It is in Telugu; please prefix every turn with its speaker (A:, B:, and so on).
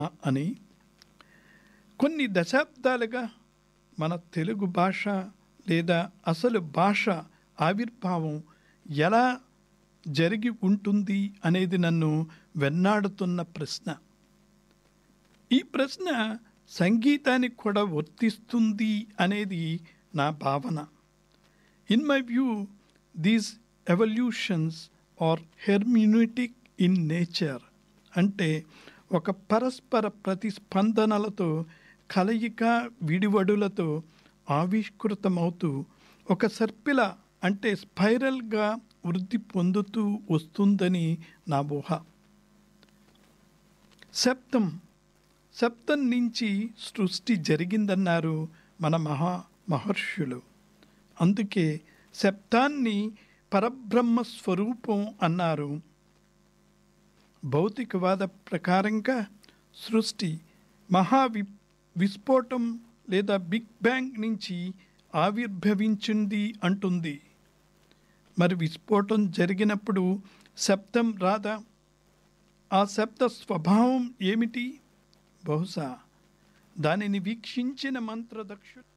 A: అని కొన్ని దశాబ్దాలుగా మన తెలుగు భాష లేదా అసలు భాష ఆవిర్భావం ఎలా జరిగి ఉంటుంది అనేది నన్ను వెన్నాడుతున్న ప్రశ్న ఈ ప్రశ్న సంగీతానికి కూడా వర్తిస్తుంది అనేది నా భావన in my view these evolutions are hermeneutic in nature అంటే ఒక పరస్పర ప్రతిస్పందనలతో కలయిక విడివడులతో ఆవిష్కృతమవుతూ ఒక సర్పిల అంటే స్పైరల్గా వృద్ధి పొందుతూ వస్తుందని నా ఊహ శబ్దం శబ్దం నుంచి సృష్టి జరిగిందన్నారు మన మహా మహర్షులు అందుకే శబ్దాన్ని పరబ్రహ్మ స్వరూపం అన్నారు భౌతికవాద ప్రకారంగా సృష్టి మహా వి విస్ఫోటం లేదా బిగ్ బ్యాంగ్ నుంచి ఆవిర్భవించింది అంటుంది మరి విస్ఫోటం జరిగినప్పుడు శబ్దం రాదా ఆ శబ్ద స్వభావం ఏమిటి బహుశా దానిని వీక్షించిన మంత్రదక్షుడు